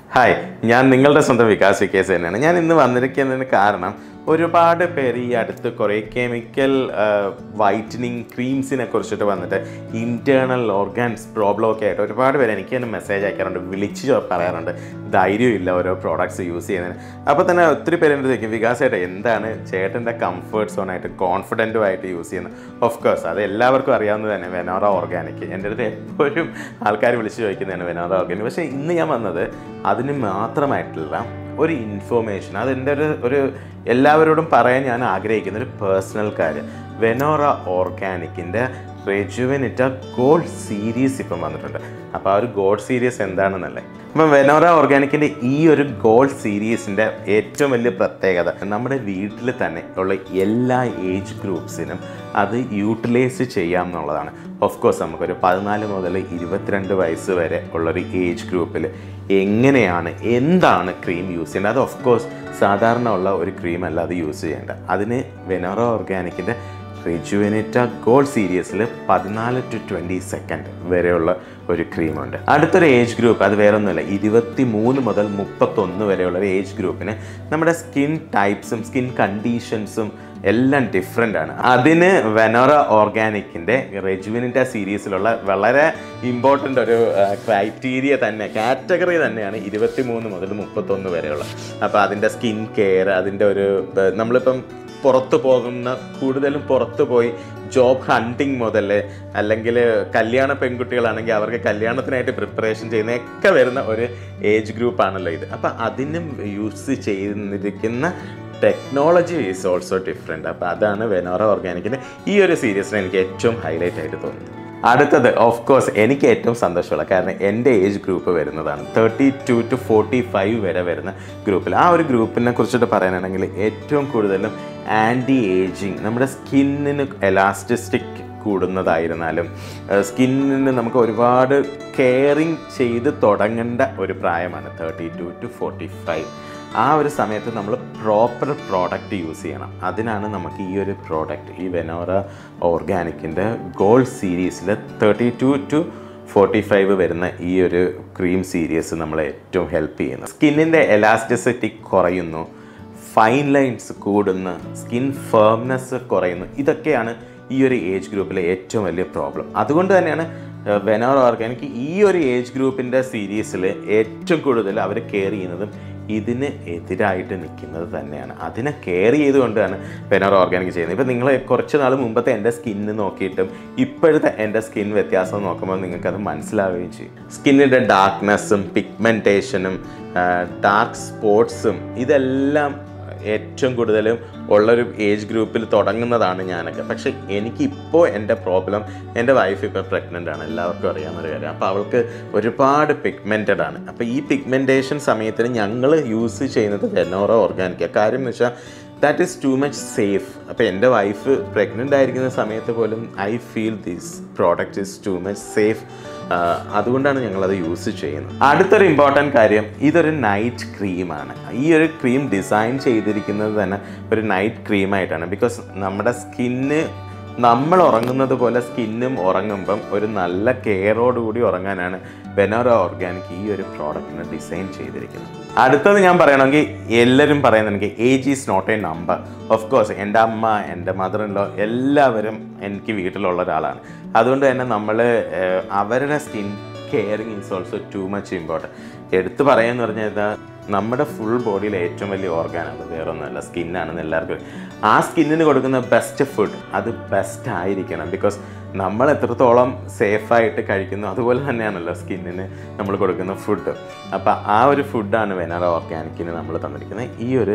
Hi ഞാൻ നിങ്ങളുടെ സ്വന്തം വികാസ് വിക്കേസ് തന്നെയാണ് ഞാൻ ഇന്ന് വന്നിരിക്കുന്നതിന് കാരണം ഒരുപാട് പേര് ഈ അടുത്ത് കുറേ കെമിക്കൽ വൈറ്റനിങ് ക്രീംസിനെ കുറിച്ചിട്ട് വന്നിട്ട് ഇൻറ്റേർണൽ ഓർഗാൻസ് പ്രോബ്ലം ഒക്കെ ആയിട്ട് ഒരുപാട് പേര് എനിക്ക് തന്നെ മെസ്സേജ് അയക്കാറുണ്ട് വിളിച്ച് ചോ- പറയാറുണ്ട് ധൈര്യമില്ല ഓരോ പ്രോഡക്ട്സ് യൂസ് ചെയ്യുന്നതിന് അപ്പോൾ തന്നെ ഒത്തിരി പേര് എൻ്റെ ചോദിക്കും വികാസ് ചേട്ടാ എന്താണ് ചേട്ടൻ്റെ കംഫർട്ട് സോണായിട്ട് കോൺഫിഡൻറ്റും ആയിട്ട് യൂസ് ചെയ്യുന്നത് ഓഫ് കോഴ്സ് അത് എല്ലാവർക്കും അറിയാവുന്നത് തന്നെ വെനോറ ഓർഗാനിക് എൻ്റെ അടുത്ത് എപ്പോഴും ആൾക്കാർ വിളിച്ച് ചോദിക്കുന്നതാണ് വെനോറ ഓർഗാനിക് പക്ഷേ ഇന്ന് ഞാൻ വന്നത് അതിന് മാത്രമായിട്ടുള്ള ഒരു ഇൻഫോർമേഷൻ അതെൻ്റെ ഒരു ഒരു എല്ലാവരോടും പറയാൻ ഞാൻ ആഗ്രഹിക്കുന്ന ഒരു പേഴ്സണൽ കാര്യം വെനോറ ഓർഗാനിക്കിൻ്റെ റെജുവനിറ്റ ഗോൾഡ് സീരീസ് ഇപ്പം വന്നിട്ടുണ്ട് അപ്പോൾ ആ ഒരു ഗോൾഡ് സീരീസ് എന്താണെന്നല്ലേ അപ്പം വെനോറ ഓർഗാനിക്കിൻ്റെ ഈ ഒരു ഗോൾഡ് സീരീസിൻ്റെ ഏറ്റവും വലിയ പ്രത്യേകത നമ്മുടെ വീട്ടിൽ തന്നെ ഉള്ള എല്ലാ ഏജ് ഗ്രൂപ്പ്സിനും അത് യൂട്ടിലൈസ് ചെയ്യാം എന്നുള്ളതാണ് ഓഫ് കോഴ്സ് നമുക്കൊരു പതിനാല് മുതൽ ഇരുപത്തിരണ്ട് വയസ്സ് വരെ ഉള്ളൊരു ഏജ് ഗ്രൂപ്പിൽ എങ്ങനെയാണ് എന്താണ് ക്രീം യൂസ് ചെയ്യേണ്ടത് അത് ഓഫ് കോഴ്സ് സാധാരണ ഉള്ള ഒരു ക്രീം അല്ല അത് യൂസ് ചെയ്യേണ്ടത് അതിന് വെനോറ ഓർഗാനിക്കിൻ്റെ റിജുവനിറ്റ ഗോൾഡ് സീരീസിൽ പതിനാല് ടു ട്വൻറ്റി സെക്കൻഡ് വരെയുള്ള ഒരു ക്രീമുണ്ട് അടുത്തൊരു ഏജ് ഗ്രൂപ്പ് അത് വേറെ ഒന്നുമില്ല ഇരുപത്തി മൂന്ന് മുതൽ മുപ്പത്തൊന്ന് വരെയുള്ള ഒരു ഏജ് ഗ്രൂപ്പിന് നമ്മുടെ സ്കിൻ ടൈപ്സും സ്കിൻ കണ്ടീഷൻസും എല്ലാം ഡിഫറെൻ്റ് ആണ് അതിന് വെനോറ ഓർഗാനിക്കിൻ്റെ റെജുവിനിറ്റ സീരീസിലുള്ള വളരെ ഇമ്പോർട്ടൻ്റ് ഒരു ക്രൈറ്റീരിയ തന്നെ കാറ്റഗറി തന്നെയാണ് ഇരുപത്തി മൂന്ന് മുതൽ മുപ്പത്തൊന്ന് വരെയുള്ള അപ്പോൾ അതിൻ്റെ സ്കിൻ കെയർ അതിൻ്റെ ഒരു ബ- നമ്മളിപ്പം പുറത്ത് പോകുന്ന കൂടുതലും പുറത്ത് പോയി ജോബ് ഹണ്ടിങ് മുതൽ അല്ലെങ്കിൽ കല്യാണ പെൺകുട്ടികളാണെങ്കിൽ അവർക്ക് കല്യാണത്തിനായിട്ട് പ്രിപ്പറേഷൻ ചെയ്യുന്നതൊക്കെ വരുന്ന ഒരു ഏജ് ഗ്രൂപ്പാണല്ലോ ഇത് അപ്പം അതിനും യൂസ് ചെയ്തിരിക്കുന്ന ടെക്നോളജി ഈസ് ഓൾസോ ഡിഫറെൻ്റ് അപ്പോൾ അതാണ് വെനോറ ഓർഗാനിക്കിൻ്റെ ഈ ഒരു സീരീസിന് എനിക്ക് ഏറ്റവും ഹൈലൈറ്റ് ആയിട്ട് തോന്നുന്നത് അടുത്തത് ഓഫ് കോഴ്സ് എനിക്ക് ഏറ്റവും സന്തോഷമുള്ള കാരണം എൻ്റെ ഏജ് ഗ്രൂപ്പ് വരുന്നതാണ് thirty two two forty five വരെ വരുന്ന ഗ്രൂപ്പിൽ ആ ഒരു ഗ്രൂപ്പിനെ കുറിച്ചിട്ട് പറയാനാണെങ്കിൽ ഏറ്റവും കൂടുതലും ആൻറ്റി ഏജിങ് നമ്മുടെ സ്കിന്നിന് എലാസ്റ്റിസ്റ്റിക് കൂടുന്നതായിരുന്നാലും സ്കിന്നിന് നമുക്ക് ഒരുപാട് കെയറിങ് ചെയ്ത് തുടങ്ങേണ്ട ഒരു പ്രായമാണ് thirty two two forty five ആ ഒരു സമയത്ത് നമ്മൾ പ്രോപ്പർ പ്രോഡക്റ്റ് യൂസ് ചെയ്യണം അതിനാണ് നമുക്ക് ഈ ഒരു പ്രോഡക്റ്റ് ഈ വെനോറ ഓർഗാനിക്കിൻ്റെ ഗോൾഡ് സീരീസിൽ thirty two two forty five വരുന്ന ഈ ഒരു ക്രീം സീരീസ് നമ്മളെ ഏറ്റവും ഹെൽപ്പ് ചെയ്യുന്നു സ്കിന്നിൻ്റെ എലാസ്റ്റിസിറ്റി കുറയുന്നു ഫൈൻ ലൈൻസ് കൂടുന്നു സ്കിൻ ഫേംനെസ് കുറയുന്നു ഇതൊക്കെയാണ് ഈ ഒരു ഏജ് ഗ്രൂപ്പിലെ ഏറ്റവും വലിയ പ്രോബ്ലം അതുകൊണ്ട് തന്നെയാണ് വെനോർ ഓർഗാനിക് ഈ ഒരു ഏജ് ഗ്രൂപ്പിൻ്റെ സീരീസിൽ ഏറ്റവും കൂടുതൽ അവർ കെയർ ചെയ്യുന്നതും ഇതിന് എതിരായിട്ട് നിൽക്കുന്നത് തന്നെയാണ് അതിനെ കെയർ ചെയ്തുകൊണ്ടാണ് വെനോർ ഓർഗാനിക് ചെയ്യുന്നത് ഇപ്പം നിങ്ങൾ കുറച്ച് നാൾ മുമ്പത്തെ എൻ്റെ സ്കിന്ന് നോക്കിയിട്ടും ഇപ്പോഴത്തെ എൻ്റെ സ്കിൻ വ്യത്യാസം നോക്കുമ്പോൾ നിങ്ങൾക്കത് മനസ്സിലാവുകയും ചെയ്യും സ്കിന്നിൻ്റെ ഡാർക്ക്നെസ്സും പിഗ്മെൻറ്റേഷനും ഡാർക്ക് സ്പോട്ട്സും ഇതെല്ലാം ഏറ്റവും കൂടുതലും ഉള്ളൊരു ഏജ് ഗ്രൂപ്പിൽ തുടങ്ങുന്നതാണ് ഞാനൊക്കെ പക്ഷേ എനിക്കിപ്പോൾ എൻ്റെ പ്രോബ്ലം എൻ്റെ വൈഫ് ഇപ്പോൾ പ്രഗ്നൻ്റ് ആണ് എല്ലാവർക്കും അറിയാവുന്നൊരു കാര്യം അപ്പോൾ അവൾക്ക് ഒരുപാട് പിഗ്മെൻറ്റഡ് ആണ് അപ്പോൾ ഈ പിഗ്മെൻറ്റേഷൻ സമയത്തിന് ഞങ്ങൾ യൂസ് ചെയ്യുന്നത് വെനോറ ഓർഗാനിക് കാര്യം എന്ന് വെച്ചാൽ that is too much safe അപ്പോൾ എൻ്റെ വൈഫ് പ്രഗ്നൻ്റ് ആയിരിക്കുന്ന സമയത്ത് പോലും I feel this product is too much safe അതുകൊണ്ടാണ് ഞങ്ങളത് യൂസ് ചെയ്യുന്നത് അടുത്തൊരു ഇമ്പോർട്ടൻറ്റ് കാര്യം ഇതൊരു നൈറ്റ് ക്രീമാണ് ഈ ഒരു ക്രീം ഡിസൈൻ ചെയ്തിരിക്കുന്നത് തന്നെ ഒരു നൈറ്റ് ക്രീമായിട്ടാണ് ബിക്കോസ് നമ്മുടെ സ്കിന്ന് നമ്മൾ ഉറങ്ങുന്നത് പോലെ സ്കിന്നും ഉറങ്ങുമ്പം ഒരു നല്ല കെയറോടുകൂടി ഉറങ്ങാനാണ് വെനോറ ഓർഗാനിക് ഈ ഒരു പ്രോഡക്റ്റിനെ ഡിസൈൻ ചെയ്തിരിക്കുന്നത് അടുത്തത് ഞാൻ പറയണമെങ്കിൽ എല്ലാവരും പറയുന്നത് എനിക്ക് age is not a number of course എൻ്റെ അമ്മ എൻ്റെ മദർ ഇൻ ലോ എല്ലാവരും എനിക്ക് വീട്ടിലുള്ള ഒരാളാണ് അതുകൊണ്ട് തന്നെ നമ്മൾ അവരുടെ skin caring is also too much important എടുത്തു പറയാന്ന് പറഞ്ഞാൽ നമ്മുടെ ഫുൾ ബോഡിയിലെ ഏറ്റവും വലിയ ഓർഗാനാണ് വേറെ ഒന്നുമല്ല സ്കിന്നാണെന്ന് എല്ലാവർക്കും അറിയാം. ആ സ്കിന്നിന് കൊടുക്കുന്ന ബെസ്റ്റ് ഫുഡ് അത് ബെസ്റ്റ് ആയിരിക്കണം ബിക്കോസ് നമ്മൾ എത്രത്തോളം സേഫായിട്ട് കഴിക്കുന്നു അതുപോലെ തന്നെയാണല്ലോ സ്കിന്നിന് നമ്മൾ കൊടുക്കുന്ന ഫുഡ് അപ്പോൾ ആ ഒരു ഫുഡാണ് വെനറ ഓർഗാനിക്കിന് നമ്മൾ തന്നിരിക്കുന്നത് ഈ ഒരു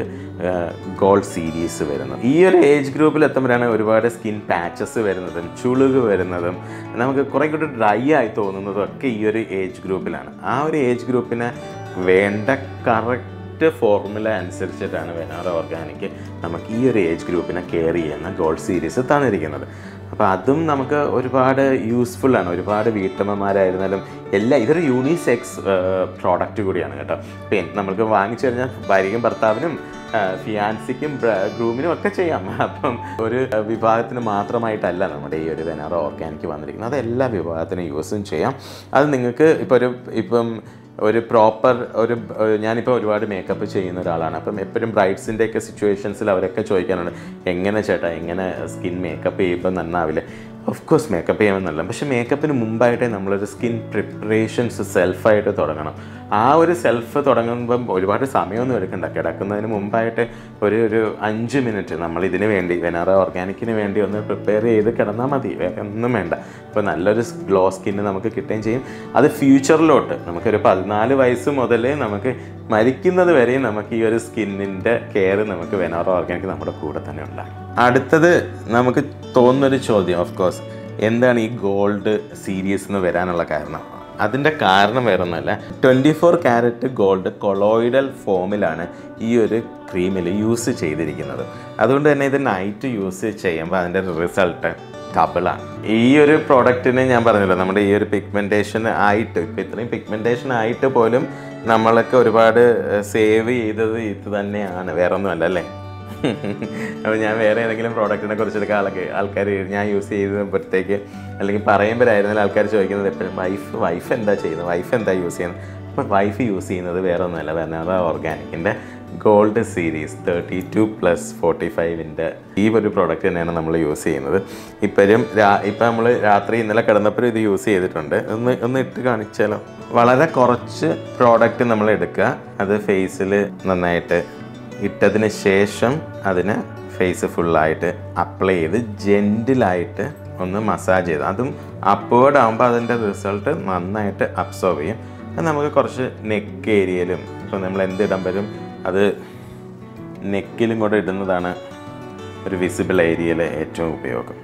ഗോൾഡ് സീരീസ് വരുന്നത് ഈ ഒരു ഏജ് ഗ്രൂപ്പിൽ എത്തുമ്പോഴാണ് ഒരുപാട് സ്കിൻ പാച്ചസ് വരുന്നതും ചുളുക് വരുന്നതും നമുക്ക് കുറേ കൂടി ഡ്രൈ ആയി തോന്നുന്നതും ഒക്കെ ഈ ഒരു ഏജ് ഗ്രൂപ്പിലാണ് ആ ഒരു ഏജ് ഗ്രൂപ്പിന് വേണ്ട കറക്റ്റ് ഫോർമുല അനുസരിച്ചിട്ടാണ് വെനാറ ഓർഗാനിക് നമുക്ക് ഈ ഒരു ഏജ് ഗ്രൂപ്പിനെ കെയർ ചെയ്യുന്ന ഗോൾഡ് സീരീസ് തന്നിരിക്കുന്നത് അപ്പോൾ അതും നമുക്ക് ഒരുപാട് യൂസ്ഫുൾ ആണ് ഒരുപാട് വീട്ടമ്മമാരായിരുന്നാലും എല്ലാം ഇതൊരു യൂണിസെക്സ് പ്രോഡക്റ്റ് കൂടിയാണ് കേട്ടോ പിന്നെ നമുക്ക് വാങ്ങിച്ചു കഴിഞ്ഞാൽ ഭാര്യയ്ക്കും ഭർത്താവിനും ഫിയാൻസിക്കും ഗ്രൂമിനും ഒക്കെ ചെയ്യാം അപ്പം ഒരു വിഭാഗത്തിന് മാത്രമായിട്ടല്ല നമ്മുടെ ഈ ഒരു വെനാറ ഓർഗാനിക് വന്നിരിക്കുന്നത് അത് എല്ലാ വിഭാഗത്തിനും യൂസും ചെയ്യാം അത് നിങ്ങൾക്ക് ഇപ്പോൾ ഒരു ഇപ്പം ഒരു പ്രോപ്പർ ഒരു ഒരു- ഞാനിപ്പോൾ ഒരുപാട് മേക്കപ്പ് ചെയ്യുന്ന ഒരാളാണ് അപ്പം എപ്പോഴും ബ്രൈഡ്സിൻ്റെ ഒക്കെ സിറ്റുവേഷൻസിൽ അവരൊക്കെ ചോദിക്കാറുണ്ട് എങ്ങനെ ചേട്ടാ എങ്ങനെ സ്കിൻ മേക്കപ്പ് ചെയ്യുമ്പോൾ നന്നാവില്ല ഓഫ് കോഴ്സ് മേക്കപ്പ് ചെയ്യാമെന്നല്ല പക്ഷേ മേക്കപ്പിന് മുമ്പായിട്ടേ നമ്മളൊരു സ്കിൻ പ്രിപ്പറേഷൻസ് സെൽഫായിട്ട് തുടങ്ങണം ആ ഒരു സെൽഫ് തുടങ്ങുമ്പം ഒരുപാട് സമയമൊന്നും എടുക്കണ്ട കിടക്കുന്നതിന് മുമ്പായിട്ട് ഒരു ഒരു അഞ്ച് മിനിറ്റ് നമ്മൾ ഇതിന് വേണ്ടി വെനാറ ഓർഗാനിക്കിന് വേണ്ടി ഒന്ന് പ്രിപ്പയർ ചെയ്ത് കിടന്നാൽ മതി വേറെ ഒന്നും വേണ്ട ഇപ്പോൾ നല്ലൊരു ഗ്ലോ സ്കിന്ന് നമുക്ക് കിട്ടുകയും ചെയ്യും അത് ഫ്യൂച്ചറിലോട്ട് നമുക്കൊരു പതിനാല് വയസ്സ് മുതൽ നമുക്ക് മരിക്കുന്നത് വരെയും നമുക്ക് ഈ ഒരു സ്കിന്നിൻ്റെ കെയർ നമുക്ക് വെനാറ ഓർഗാനിക് നമ്മുടെ കൂടെ തന്നെ ഉണ്ടാകും അടുത്തത് നമുക്ക് തോന്നുന്നൊരു ചോദ്യം ഓഫ് കോഴ്സ് എന്താണ് ഈ ഗോൾഡ് സീരീസ് എന്ന് വരാനുള്ള കാരണം അതിൻ്റെ കാരണം വേറെ ഒന്നുമല്ല twenty four carat gold colloidal ഫോമിലാണ് ഈ ഒരു ക്രീമിൽ യൂസ് ചെയ്തിരിക്കുന്നത് അതുകൊണ്ട് തന്നെ ഇത് നൈറ്റ് യൂസ് ചെയ്യുമ്പോൾ അതിൻ്റെ റിസൾട്ട് ഡബിളാണ് ഈ ഒരു പ്രോഡക്റ്റിന് ഞാൻ പറഞ്ഞല്ലോ നമ്മുടെ ഈ ഒരു പിഗ്മെൻറ്റേഷൻ ആയിട്ട് ഇപ്പം ഇത്രയും പിഗ്മെൻറ്റേഷൻ ആയിട്ട് പോലും നമ്മളൊക്കെ ഒരുപാട് സേവ് ചെയ്തത് ഇത് തന്നെയാണ് വേറെ ഒന്നുമല്ല അല്ലേ അപ്പോൾ ഞാൻ വേറെ ഏതെങ്കിലും പ്രോഡക്റ്റിനെ കുറിച്ചൊക്കെ ആൾക്ക് ആൾക്കാർ ഞാൻ യൂസ് ചെയ്തപ്പോഴത്തേക്ക് അല്ലെങ്കിൽ പറയുമ്പോഴായിരുന്നാലും ആൾക്കാർ ചോദിക്കുന്നത് എപ്പോഴും വൈഫ് വൈഫ് എന്താ ചെയ്യുന്നത് വൈഫ് എന്താ യൂസ് ചെയ്യുന്നത് അപ്പോൾ വൈഫ് യൂസ് ചെയ്യുന്നത് വേറെ ഒന്നുമല്ല വെനറ ഓർഗാനിക്കിൻ്റെ gold series thirty two plus forty ഫൈവിൻ്റെ ഈ ഒരു പ്രോഡക്റ്റ് തന്നെയാണ് നമ്മൾ യൂസ് ചെയ്യുന്നത് ഇപ്പോഴും രാ ഇപ്പം നമ്മൾ രാത്രി ഇന്നലെ കിടന്നപ്പോഴും ഇത് യൂസ് ചെയ്തിട്ടുണ്ട് ഒന്ന് ഒന്ന് ഇട്ട് കാണിച്ചാലോ വളരെ കുറച്ച് പ്രോഡക്റ്റ് നമ്മൾ എടുക്കുക അത് ഫേസിൽ നന്നായിട്ട് ഇട്ടതിന് ശേഷം അതിന് ഫേസ് ഫുള്ളായിട്ട് അപ്ലൈ ചെയ്ത് ജെൻറ്റിലായിട്ട് ഒന്ന് മസാജ് ചെയ്ത് അതും അപ്വേർഡ് ആകുമ്പോൾ അതിൻ്റെ റിസൾട്ട് നന്നായിട്ട് അബ്സോർവ് ചെയ്യും അത് നമുക്ക് കുറച്ച് നെക്ക് ഏരിയയിലും ഇപ്പോൾ നമ്മൾ എന്ത് ഇടുമ്പോഴും അത് നെക്കിലും കൂടെ ഇടുന്നതാണ് ഒരു വിസിബിൾ ഏരിയയിലെ ഏറ്റവും ഉപയോഗം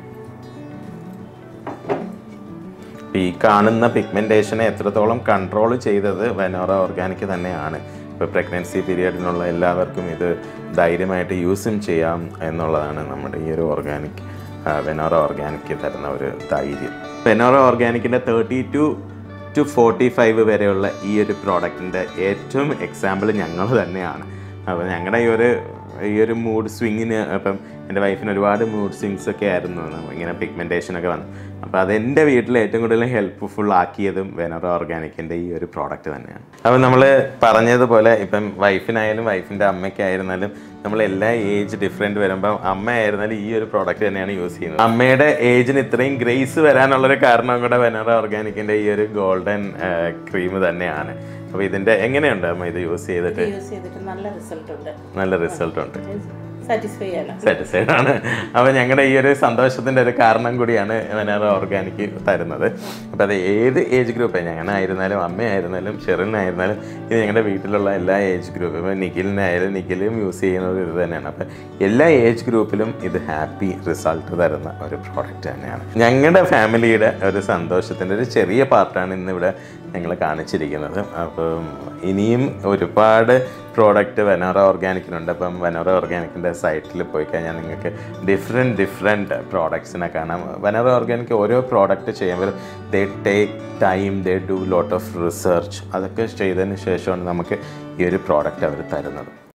ഈ കാണുന്ന പിഗ്മെൻറ്റേഷനെ എത്രത്തോളം കൺട്രോൾ ചെയ്തത് വെനോറ ഓർഗാനിക് തന്നെയാണ് ഇപ്പോൾ പ്രഗ്നൻസി പീരിയഡിനുള്ള എല്ലാവർക്കും ഇത് ധൈര്യമായിട്ട് യൂസും ചെയ്യാം എന്നുള്ളതാണ് നമ്മുടെ ഈ ഒരു ഓർഗാനിക് വെനോറ ഓർഗാനിക് തരുന്ന ഒരു ധൈര്യം വെനോറ ഓർഗാനിക്കിൻ്റെ thirty two two forty five വരെയുള്ള ഈ ഒരു പ്രോഡക്റ്റിൻ്റെ ഏറ്റവും എക്സാമ്പിൾ ഞങ്ങൾ തന്നെയാണ് അപ്പോൾ ഞങ്ങളുടെ ഈ ഒരു ഈ ഒരു മൂഡ് സ്വിങ്ങിന് അപ്പം എൻ്റെ വൈഫിന് ഒരുപാട് മൂഡ് സ്വിങ്സ് ഒക്കെ ആയിരുന്നു ഇങ്ങനെ പിഗ്മെൻറ്റേഷൻ ഒക്കെ വന്നു അപ്പോൾ അതെൻ്റെ വീട്ടിൽ ഏറ്റവും കൂടുതൽ ഹെൽപ്ഫുൾ ആക്കിയതും വെനറ ഓർഗാനിക്കിൻ്റെ ഈ ഒരു പ്രോഡക്റ്റ് തന്നെയാണ് അപ്പോൾ നമ്മൾ പറഞ്ഞതുപോലെ ഇപ്പം വൈഫിനായാലും വൈഫിൻ്റെ അമ്മയ്ക്കായിരുന്നാലും നമ്മൾ എല്ലാ ഏജ് ഡിഫറെൻറ്റ് വരുമ്പോൾ അമ്മ ആയിരുന്നാലും ഈ ഒരു പ്രോഡക്റ്റ് തന്നെയാണ് യൂസ് ചെയ്യുന്നത് അമ്മയുടെ ഏജിന് ഇത്രയും ഗ്രേസ് വരാനുള്ളൊരു കാരണം കൂടെ വെനറ ഓർഗാനിക്കിൻ്റെ ഈ ഒരു ഗോൾഡൻ ക്രീം തന്നെയാണ് അപ്പോൾ ഇതിൻ്റെ എങ്ങനെയുണ്ട് അമ്മ ഇത് യൂസ് ചെയ്തിട്ട് യൂസ് ചെയ്തിട്ട് നല്ല റിസൾട്ട് ഉണ്ട് നല്ല റിസൾട്ട് ഉണ്ട് സാറ്റിസ്ഫൈ ആണ് സാറ്റിസ്ഫൈഡ് ആണ് അപ്പോൾ ഞങ്ങളുടെ ഈ ഒരു സന്തോഷത്തിൻ്റെ ഒരു കാരണം കൂടിയാണ് വെനറ ഓർഗാനിക് തരുന്നത് അപ്പോൾ അത് ഏത് ഏജ് ഗ്രൂപ്പ് ഞാനായിരുന്നാലും അമ്മയായിരുന്നാലും ഷെറിനായിരുന്നാലും ഇത് ഞങ്ങളുടെ വീട്ടിലുള്ള എല്ലാ ഏജ് ഗ്രൂപ്പും ഇപ്പോൾ നിഖിലിനായാലും നിഖിലും യൂസ് ചെയ്യുന്നത് ഇത് തന്നെയാണ് അപ്പോൾ എല്ലാ ഏജ് ഗ്രൂപ്പിലും ഇത് ഹാപ്പി റിസൾട്ട് തരുന്ന ഒരു പ്രോഡക്റ്റ് തന്നെയാണ് ഞങ്ങളുടെ ഫാമിലിയുടെ ഒരു സന്തോഷത്തിൻ്റെ ഒരു ചെറിയ പാർട്ടാണ് ഇന്നിവിടെ ഞങ്ങൾ കാണിച്ചിരിക്കുന്നത് അപ്പം ഇനിയും ഒരുപാട് പ്രോഡക്റ്റ് വെനോറ ഓർഗാനിക്കിനുണ്ട് അപ്പം വെനോറ ഓർഗാനിക്കിൻ്റെ സൈറ്റിൽ പോയി കഴിഞ്ഞാൽ നിങ്ങൾക്ക് ഡിഫറെൻറ്റ് ഡിഫറെൻറ്റ് പ്രോഡക്ട്സിനെ കാണാം വെനോറ ഓർഗാനിക് ഓരോ പ്രോഡക്റ്റ് ചെയ്യുമ്പോൾ they take time they do lot of research അതൊക്കെ ചെയ്തതിന് ശേഷമാണ് നമുക്ക് ഈ ഒരു പ്രോഡക്റ്റ് അവർ തരുന്നത്